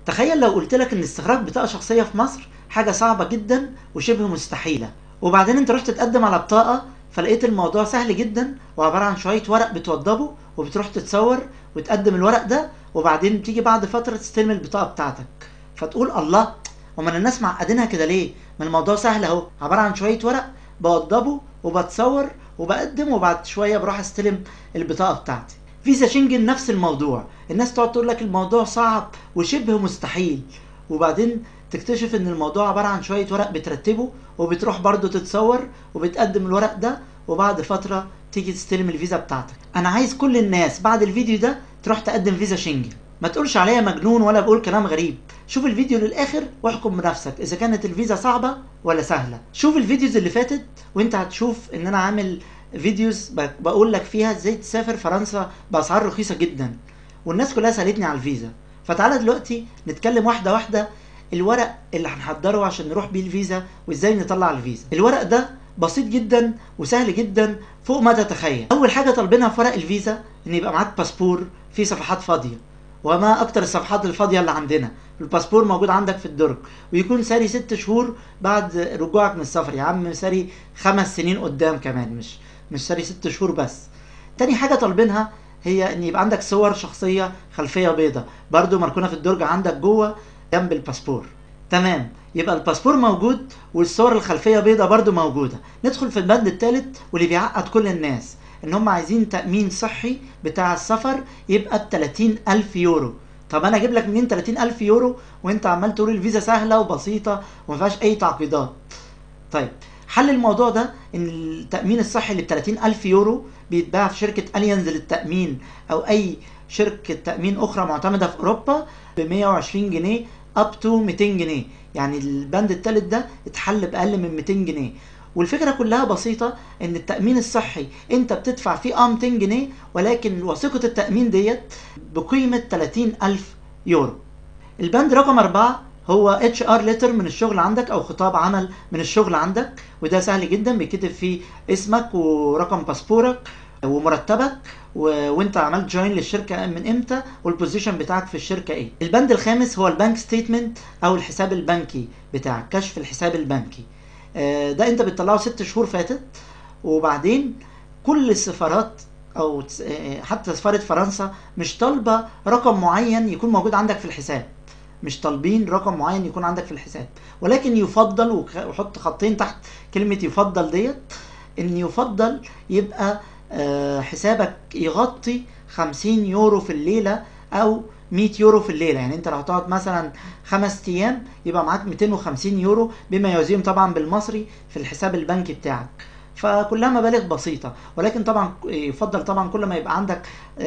تخيل لو قلت لك ان استخراج بطاقه شخصيه في مصر حاجه صعبه جدا وشبه مستحيله وبعدين انت رحت تقدم على بطاقه فلقيت الموضوع سهل جدا وعباره عن شويه ورق بتوضبه وبتروح تتصور وتقدم الورق ده وبعدين تيجي بعد فتره تستلم البطاقه بتاعتك فتقول الله ومن الناس معقدينها كده ليه ما الموضوع سهل اهو عباره عن شويه ورق بوضبه وبتصور وبقدم وبعد شويه بروح استلم البطاقه بتاعتي فيزا شنجن نفس الموضوع الناس تقعد تقول لك الموضوع صعب وشبه مستحيل وبعدين تكتشف ان الموضوع عباره عن شويه ورق بترتبه وبتروح برضو تتصور وبتقدم الورق ده وبعد فتره تيجي تستلم الفيزا بتاعتك انا عايز كل الناس بعد الفيديو ده تروح تقدم فيزا شنجن ما تقولش عليا مجنون ولا بقول كلام غريب شوف الفيديو للاخر واحكم بنفسك اذا كانت الفيزا صعبه ولا سهله شوف الفيديوز اللي فاتت وانت هتشوف ان انا عامل فيديوز بقول لك فيها ازاي تسافر فرنسا باسعار رخيصه جدا والناس كلها سالتني على الفيزا فتعالى دلوقتي نتكلم واحده واحده الورق اللي هنحضره عشان نروح بيه الفيزا وازاي نطلع الفيزا الورق ده بسيط جدا وسهل جدا فوق ما تتخيل اول حاجه طالبينها في ورق الفيزا ان يبقى معاك باسبور فيه صفحات فاضيه وما اكتر الصفحات الفاضيه اللي عندنا الباسبور موجود عندك في الدرج ويكون ساري ست شهور بعد رجوعك من السفر يا عم ساري خمس سنين قدام كمان مش مش ساري ست شهور بس تاني حاجه طالبينها هي ان يبقى عندك صور شخصيه خلفيه بيضة برضو مركونه في الدرج عندك جوه جنب الباسبور تمام يبقى الباسبور موجود والصور الخلفيه بيضة برضو موجوده ندخل في البند الثالث واللي بيعقد كل الناس ان هم عايزين تامين صحي بتاع السفر يبقى ب 30 الف يورو طب انا اجيب لك منين 30 الف يورو وانت عمال تقول الفيزا سهله وبسيطه وما فيهاش اي تعقيدات طيب حل الموضوع ده ان التامين الصحي اللي ب 30 الف يورو بيتباع في شركه اليانز للتامين او اي شركه تامين اخرى معتمده في اوروبا ب 120 جنيه اب تو 200 جنيه يعني البند الثالث ده اتحل باقل من 200 جنيه والفكره كلها بسيطه ان التامين الصحي انت بتدفع فيه اه 200 جنيه ولكن وثيقه التامين ديت بقيمه 30 الف يورو البند رقم أربعة هو اتش ار ليتر من الشغل عندك او خطاب عمل من الشغل عندك وده سهل جدا بيكتب فيه اسمك ورقم باسبورك ومرتبك و... وانت عملت جوين للشركه من امتى والبوزيشن بتاعك في الشركه ايه البند الخامس هو البنك ستيتمنت او الحساب البنكي بتاعك كشف الحساب البنكي ده انت بتطلعه ست شهور فاتت وبعدين كل السفارات او حتى سفاره فرنسا مش طالبه رقم معين يكون موجود عندك في الحساب مش طالبين رقم معين يكون عندك في الحساب ولكن يفضل وحط خطين تحت كلمه يفضل ديت ان يفضل يبقى حسابك يغطي 50 يورو في الليله او 100 يورو في الليله يعني انت لو هتقعد مثلا خمس ايام يبقى معاك 250 يورو بما يوازيهم طبعا بالمصري في الحساب البنكي بتاعك فكلها مبالغ بسيطة ولكن طبعا يفضل طبعا كل ما يبقى عندك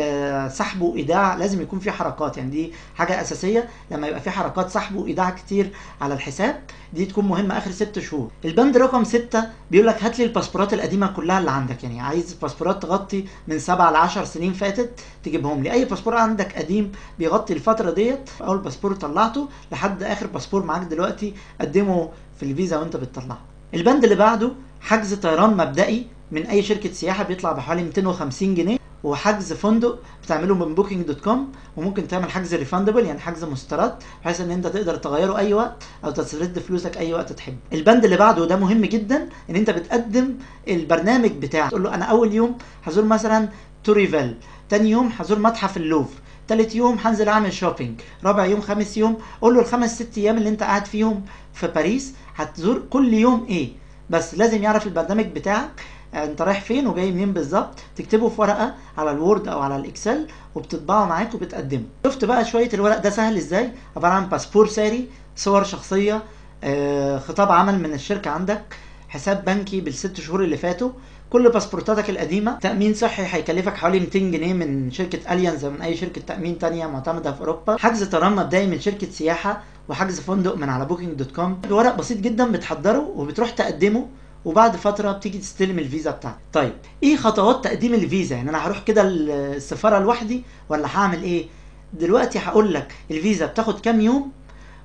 سحب وإيداع لازم يكون في حركات يعني دي حاجة أساسية لما يبقى في حركات سحب وإيداع كتير على الحساب دي تكون مهمة آخر ست شهور البند رقم ستة بيقول لك هات لي الباسبورات القديمة كلها اللي عندك يعني عايز باسبورات تغطي من سبعة ل 10 سنين فاتت تجيبهم لي أي باسبور عندك قديم بيغطي الفترة ديت أول باسبور طلعته لحد آخر باسبور معاك دلوقتي قدمه في الفيزا وأنت بتطلعه البند اللي بعده حجز طيران مبدئي من اي شركه سياحه بيطلع بحوالي 250 جنيه وحجز فندق بتعمله من بوكينج دوت كوم وممكن تعمل حجز ريفاندبل يعني حجز مسترد بحيث ان انت تقدر تغيره اي وقت او تسترد فلوسك اي وقت تحب البند اللي بعده ده مهم جدا ان انت بتقدم البرنامج بتاعك تقول له انا اول يوم هزور مثلا توريفيل تاني يوم هزور متحف اللوفر تالت يوم هنزل اعمل شوبينج رابع يوم خامس يوم قول له الخمس ست ايام اللي انت قاعد فيهم في باريس هتزور كل يوم ايه بس لازم يعرف البرنامج بتاعك انت رايح فين وجاي منين بالظبط تكتبه في ورقه على الوورد او على الاكسل وبتطبعه معاك وبتقدمه شفت بقى شويه الورق ده سهل ازاي عباره عن باسبور ساري صور شخصيه آه، خطاب عمل من الشركه عندك حساب بنكي بالست شهور اللي فاتوا كل باسبورتاتك القديمه تامين صحي هيكلفك حوالي 200 جنيه من شركه اليانز من اي شركه تامين تانية معتمده في اوروبا حجز طيران مبدئي من شركه سياحه وحجز فندق من على بوكينج دوت كوم ورق بسيط جدا بتحضره وبتروح تقدمه وبعد فتره بتيجي تستلم الفيزا بتاعتك طيب ايه خطوات تقديم الفيزا يعني انا هروح كده السفاره لوحدي ولا هعمل ايه دلوقتي هقول لك الفيزا بتاخد كام يوم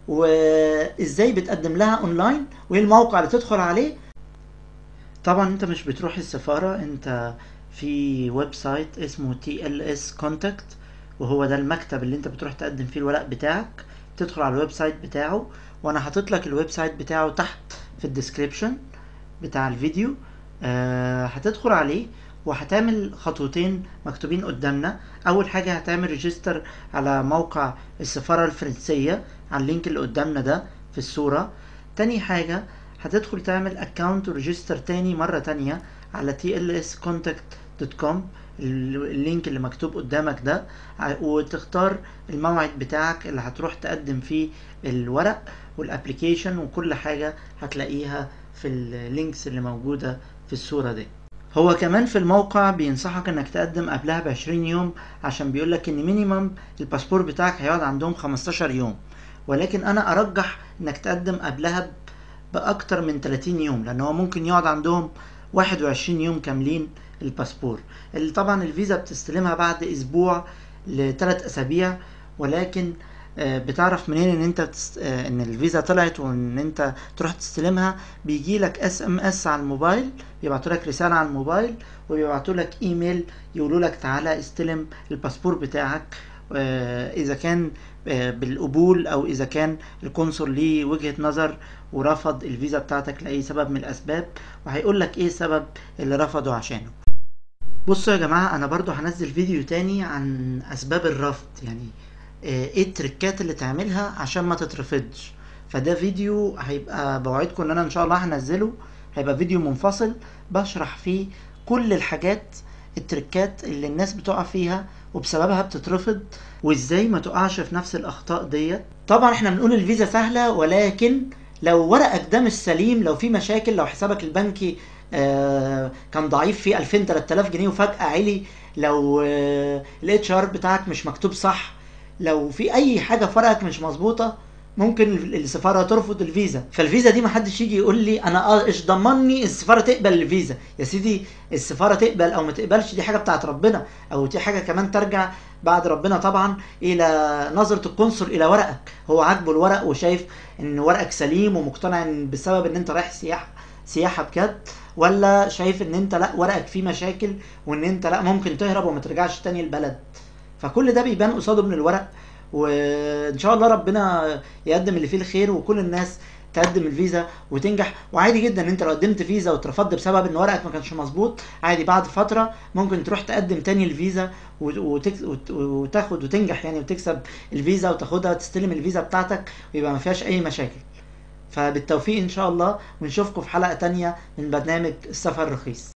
وازاي بتقدم لها اونلاين وايه الموقع اللي تدخل عليه طبعا انت مش بتروح السفارة انت في ويب سايت اسمه تي ال اس كونتاكت وهو ده المكتب اللي انت بتروح تقدم فيه الورق بتاعك تدخل على الويب سايت بتاعه وانا حاطط لك الويب سايت بتاعه تحت في الديسكريبشن بتاع الفيديو آه هتدخل عليه وهتعمل خطوتين مكتوبين قدامنا اول حاجه هتعمل ريجستر على موقع السفاره الفرنسيه على اللينك اللي قدامنا ده في الصوره تاني حاجه هتدخل تعمل اكونت وريجستر تاني مره تانية على tlscontact.com اللينك اللي مكتوب قدامك ده وتختار الموعد بتاعك اللي هتروح تقدم فيه الورق والابليكيشن وكل حاجة هتلاقيها في اللينكس اللي موجودة في الصورة دي هو كمان في الموقع بينصحك انك تقدم قبلها بعشرين يوم عشان بيقولك ان مينيمم الباسبور بتاعك هيقعد عندهم خمستاشر يوم ولكن انا ارجح انك تقدم قبلها باكتر من 30 يوم لان هو ممكن يقعد عندهم 21 يوم كاملين الباسبور اللي طبعا الفيزا بتستلمها بعد اسبوع لثلاث اسابيع ولكن بتعرف منين ان انت تست... ان الفيزا طلعت وان انت تروح تستلمها بيجي لك اس ام اس على الموبايل بيبعتوا لك رساله على الموبايل وبيبعتوا لك ايميل يقولوا لك تعالى استلم الباسبور بتاعك اذا كان بالقبول او اذا كان القنصل ليه وجهه نظر ورفض الفيزا بتاعتك لاي سبب من الاسباب وهيقول لك ايه السبب اللي رفضه عشانه بصوا يا جماعه انا برضو هنزل فيديو تاني عن اسباب الرفض يعني ايه التريكات اللي تعملها عشان ما تترفضش فده فيديو هيبقى بوعدكم ان انا ان شاء الله هنزله هيبقى فيديو منفصل بشرح فيه كل الحاجات التريكات اللي الناس بتقع فيها وبسببها بتترفض وازاي ما تقعش في نفس الاخطاء ديت طبعا احنا بنقول الفيزا سهله ولكن لو ورقك ده مش سليم لو في مشاكل لو حسابك البنكي آه كان ضعيف فيه 2000 3000 جنيه وفجاه علي لو آه الاتش ار بتاعك مش مكتوب صح لو في اي حاجه في ورقك مش مظبوطه ممكن السفاره ترفض الفيزا فالفيزا دي محدش يجي يقول لي انا ايش ضمني السفاره تقبل الفيزا يا سيدي السفاره تقبل او ما تقبلش دي حاجه بتاعت ربنا او دي حاجه كمان ترجع بعد ربنا طبعا الى نظره القنصل الى ورقك هو عاجبه الورق وشايف ان ورقك سليم ومقتنع ان بسبب ان انت رايح سياحه سياحه بجد ولا شايف ان انت لا ورقك فيه مشاكل وان انت لا ممكن تهرب وما ترجعش تاني البلد فكل ده بيبان قصاده من الورق وان شاء الله ربنا يقدم اللي فيه الخير وكل الناس تقدم الفيزا وتنجح وعادي جدا انت لو قدمت فيزا واترفضت بسبب ان ورقك ما كانش مظبوط عادي بعد فتره ممكن تروح تقدم تاني الفيزا وتاخد وتنجح يعني وتكسب الفيزا وتاخدها وتستلم الفيزا بتاعتك ويبقى ما فيهاش اي مشاكل فبالتوفيق ان شاء الله ونشوفكم في حلقه تانية من برنامج السفر الرخيص